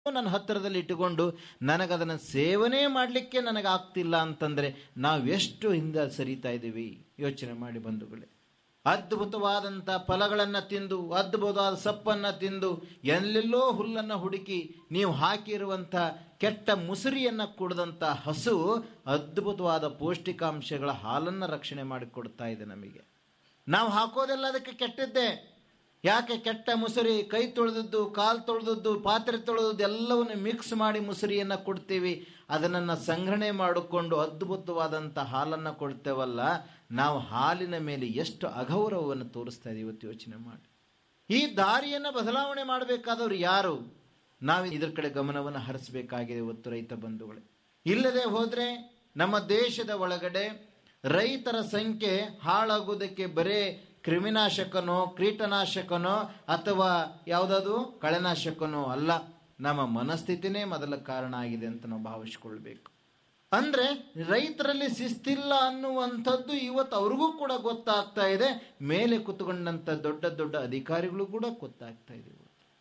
ನನ್ನ ಹತ್ತಿರದಲ್ಲಿ ಇಟ್ಟುಕೊಂಡು ನನಗದನ್ನು ಸೇವನೆ ಮಾಡಲಿಕ್ಕೆ ನನಗೆ ಆಗ್ತಿಲ್ಲ ಅಂತಂದರೆ ನಾವು ಎಷ್ಟು ಹಿಂದೆ ಸರಿತಾ ಇದ್ದೀವಿ ಯೋಚನೆ ಮಾಡಿ ಬಂಧುಗಳೇ ಅದ್ಭುತವಾದಂಥ ಫಲಗಳನ್ನು ತಿಂದು ಅದ್ಭುತವಾದ ಸಪ್ಪನ್ನು ತಿಂದು ಎಲ್ಲೆಲ್ಲೋ ಹುಲ್ಲನ್ನು ಹುಡುಕಿ ನೀವು ಹಾಕಿರುವಂಥ ಕೆಟ್ಟ ಮುಸುರಿಯನ್ನು ಕುಡಿದಂಥ ಹಸು ಅದ್ಭುತವಾದ ಪೌಷ್ಟಿಕಾಂಶಗಳ ಹಾಲನ್ನು ರಕ್ಷಣೆ ಮಾಡಿಕೊಡ್ತಾ ಇದೆ ನಮಗೆ ನಾವು ಹಾಕೋದೆಲ್ಲ ಅದಕ್ಕೆ ಕೆಟ್ಟದ್ದೇ ಯಾಕೆ ಕೆಟ್ಟ ಮುಸುರಿ ಕೈ ತೊಳೆದದ್ದು ಕಾಲು ತೊಳೆದದ್ದು ಪಾತ್ರೆ ತೊಳೆದದ್ದು ಎಲ್ಲವನ್ನು ಮಿಕ್ಸ್ ಮಾಡಿ ಮುಸುರಿಯನ್ನು ಕೊಡ್ತೀವಿ ಅದನ್ನು ಸಂಗ್ರಹಣೆ ಮಾಡಿಕೊಂಡು ಅದ್ಭುತವಾದಂಥ ಹಾಲನ್ನು ಕೊಡ್ತೇವಲ್ಲ ನಾವು ಹಾಲಿನ ಮೇಲೆ ಎಷ್ಟು ಅಗೌರವವನ್ನು ತೋರಿಸ್ತಾ ಇದೀವಿ ಇವತ್ತು ಯೋಚನೆ ಮಾಡಿ ಈ ದಾರಿಯನ್ನು ಬದಲಾವಣೆ ಮಾಡಬೇಕಾದವರು ಯಾರು ನಾವು ಇದ್ರ ಕಡೆ ಗಮನವನ್ನು ಹರಿಸಬೇಕಾಗಿದೆ ಇವತ್ತು ರೈತ ಬಂಧುಗಳೇ ಇಲ್ಲದೆ ಹೋದರೆ ನಮ್ಮ ದೇಶದ ಒಳಗಡೆ ರೈತರ ಸಂಖ್ಯೆ ಹಾಳಾಗುವುದಕ್ಕೆ ಬರೇ ಕ್ರಿಮಿನಾಶಕನೋ ಕೀಟನಾಶಕನೋ ಅಥವಾ ಯಾವುದಾದ್ರು ಕಳೆನಾಶಕನೋ ಅಲ್ಲ ನಮ್ಮ ಮನಸ್ಥಿತಿನೇ ಮೊದಲ ಕಾರಣ ಆಗಿದೆ ಅಂತ ನಾವು ಭಾವಿಸ್ಕೊಳ್ಬೇಕು ಅಂದ್ರೆ ರೈತರಲ್ಲಿ ಶಿಸ್ತಿಲ್ಲ ಅನ್ನುವಂಥದ್ದು ಇವತ್ತು ಅವ್ರಿಗೂ ಕೂಡ ಗೊತ್ತಾಗ್ತಾ ಇದೆ ಮೇಲೆ ಕುತ್ಕೊಂಡಂತ ದೊಡ್ಡ ದೊಡ್ಡ ಅಧಿಕಾರಿಗಳು ಕೂಡ ಗೊತ್ತಾಗ್ತಾ ಇದೆ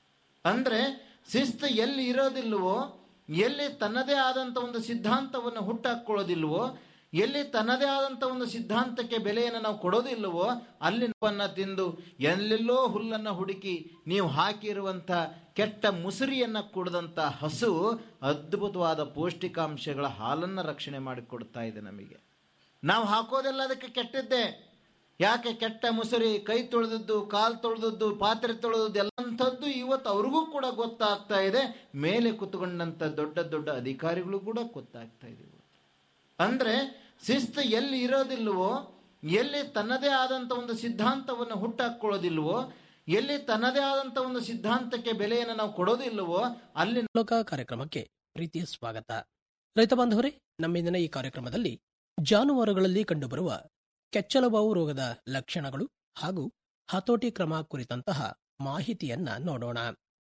ಅಂದ್ರೆ ಶಿಸ್ತು ಎಲ್ಲಿ ಇರೋದಿಲ್ವೋ ಎಲ್ಲಿ ತನ್ನದೇ ಆದಂಥ ಒಂದು ಸಿದ್ಧಾಂತವನ್ನು ಹುಟ್ಟಾಕೊಳ್ಳೋದಿಲ್ವೋ ಎಲ್ಲಿ ತನ್ನದೇ ಆದಂಥ ಒಂದು ಸಿದ್ಧಾಂತಕ್ಕೆ ಬೆಲೆಯನ್ನು ನಾವು ಕೊಡೋದಿಲ್ಲವೋ ಅಲ್ಲಿ ನಪ್ಪನ್ನು ತಿಂದು ಎಲ್ಲೆಲ್ಲೋ ಹುಲ್ಲನ್ನು ಹುಡುಕಿ ನೀವು ಹಾಕಿರುವಂಥ ಕೆಟ್ಟ ಮುಸುರಿಯನ್ನು ಕುಡಿದಂಥ ಹಸು ಅದ್ಭುತವಾದ ಪೌಷ್ಟಿಕಾಂಶಗಳ ಹಾಲನ್ನು ರಕ್ಷಣೆ ಮಾಡಿಕೊಡ್ತಾ ಇದೆ ನಮಗೆ ನಾವು ಹಾಕೋದೆಲ್ಲ ಅದಕ್ಕೆ ಕೆಟ್ಟದ್ದೇ ಯಾಕೆ ಕೆಟ್ಟ ಮುಸುರಿ ಕೈ ತೊಳೆದದ್ದು ಕಾಲು ತೊಳೆದದ್ದು ಪಾತ್ರೆ ತೊಳೆದದ್ದು ಎಲ್ಲಂಥದ್ದು ಇವತ್ತು ಅವ್ರಿಗೂ ಕೂಡ ಗೊತ್ತಾಗ್ತಾ ಇದೆ ಮೇಲೆ ಕುತ್ಕೊಂಡಂಥ ದೊಡ್ಡ ದೊಡ್ಡ ಅಧಿಕಾರಿಗಳು ಕೂಡ ಗೊತ್ತಾಗ್ತಾ ಇದೆ ಅಂದ್ರೆ ಶಿಸ್ತು ಎಲ್ಲಿ ಇರೋದಿಲ್ವೋ ಎಲ್ಲಿ ತನ್ನದೇ ಆದಂಥ ಒಂದು ಸಿದ್ಧಾಂತವನ್ನು ಹುಟ್ಟಾಕೊಳ್ಳೋದಿಲ್ವೋ ಎಲ್ಲಿ ತನ್ನದೇ ಆದಂಥ ಒಂದು ಸಿದ್ಧಾಂತಕ್ಕೆ ಬೆಲೆಯನ್ನು ನಾವು ಕೊಡೋದಿಲ್ವೋ ಅಲ್ಲಿ ಲೋಕ ಕಾರ್ಯಕ್ರಮಕ್ಕೆ ಪ್ರೀತಿಯ ಸ್ವಾಗತ ರೈತ ಬಾಂಧವರೇ ನಮ್ಮಿಂದಿನ ಈ ಕಾರ್ಯಕ್ರಮದಲ್ಲಿ ಜಾನುವಾರುಗಳಲ್ಲಿ ಕಂಡುಬರುವ ಕೆಚ್ಚಲುಬಾವು ರೋಗದ ಲಕ್ಷಣಗಳು ಹಾಗೂ ಹತೋಟಿ ಕ್ರಮ ಕುರಿತಂತಹ ಮಾಹಿತಿಯನ್ನ ನೋಡೋಣ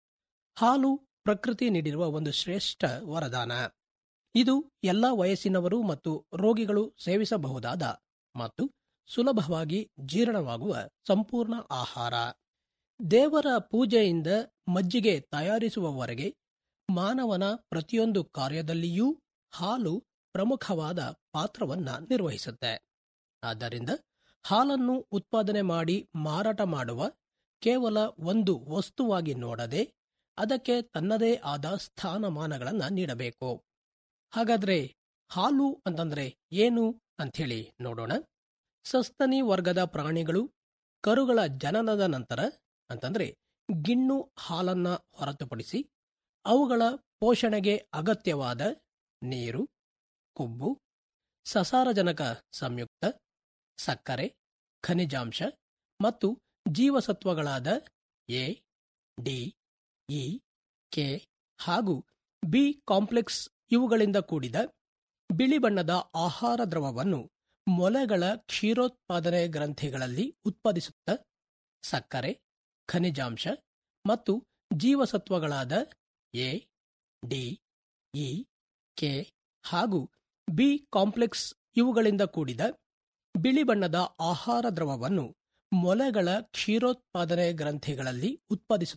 ಹಾಲು ಪ್ರಕೃತಿ ನೀಡಿರುವ ಒಂದು ಶ್ರೇಷ್ಠ ವರದಾನ ಇದು ಎಲ್ಲ ವಯಸ್ಸಿನವರು ಮತ್ತು ರೋಗಿಗಳು ಸೇವಿಸಬಹುದಾದ ಮತ್ತು ಸುಲಭವಾಗಿ ಜೀರ್ಣವಾಗುವ ಸಂಪೂರ್ಣ ಆಹಾರ ದೇವರ ಪೂಜೆಯಿಂದ ಮಜ್ಜಿಗೆ ತಯಾರಿಸುವವರೆಗೆ ಮಾನವನ ಪ್ರತಿಯೊಂದು ಕಾರ್ಯದಲ್ಲಿಯೂ ಹಾಲು ಪ್ರಮುಖವಾದ ಪಾತ್ರವನ್ನ ನಿರ್ವಹಿಸುತ್ತೆ ಆದ್ದರಿಂದ ಹಾಲನ್ನು ಉತ್ಪಾದನೆ ಮಾಡಿ ಮಾರಾಟ ಮಾಡುವ ಕೇವಲ ಒಂದು ವಸ್ತುವಾಗಿ ನೋಡದೆ ಅದಕ್ಕೆ ತನ್ನದೇ ಆದ ಸ್ಥಾನಮಾನಗಳನ್ನ ನೀಡಬೇಕು ಹಾಗಾದ್ರೆ ಹಾಲು ಅಂತಂದ್ರೆ ಏನು ಅಂಥೇಳಿ ನೋಡೋಣ ಸಸ್ತನಿ ವರ್ಗದ ಪ್ರಾಣಿಗಳು ಕರುಗಳ ಜನನದ ನಂತರ ಅಂತಂದ್ರೆ ಗಿಣ್ಣು ಹಾಲನ್ನ ಹೊರತುಪಡಿಸಿ ಅವುಗಳ ಪೋಷಣೆಗೆ ಅಗತ್ಯವಾದ ನೀರು ಕೊಬ್ಬು ಸಸಾರಜನಕ ಸಂಯುಕ್ತ ಸಕ್ಕರೆ ಖನಿಜಾಂಶ ಮತ್ತು ಜೀವಸತ್ವಗಳಾದ ಎ ಡಿ ಇ ಕೆ ಹಾಗೂ ಬಿ ಕಾಂಪ್ಲೆಕ್ಸ್ ಇವುಗಳಿಂದ ಕೂಡಿದ ಬಿಳಿ ಬಣ್ಣದ ಆಹಾರ ದ್ರವವನ್ನು ಮೊಲೆಗಳ ಕ್ಷೀರೋತ್ಪಾದನೆ ಗ್ರಂಥಿಗಳಲ್ಲಿ ಉತ್ಪಾದಿಸುತ್ತ ಸಕ್ಕರೆ ಖನಿಜಾಂಶ ಮತ್ತು ಜೀವಸತ್ವಗಳಾದ ಎ ಡಿ ಇ ಕೆ ಹಾಗೂ ಬಿ ಕಾಂಪ್ಲೆಕ್ಸ್ ಇವುಗಳಿಂದ ಕೂಡಿದ ಬಿಳಿ ಬಣ್ಣದ ಆಹಾರ ದ್ರವವನ್ನು ಮೊಲೆಗಳ ಕ್ಷೀರೋತ್ಪಾದನೆ ಗ್ರಂಥಿಗಳಲ್ಲಿ ಉತ್ಪಾದಿಸುತ್ತ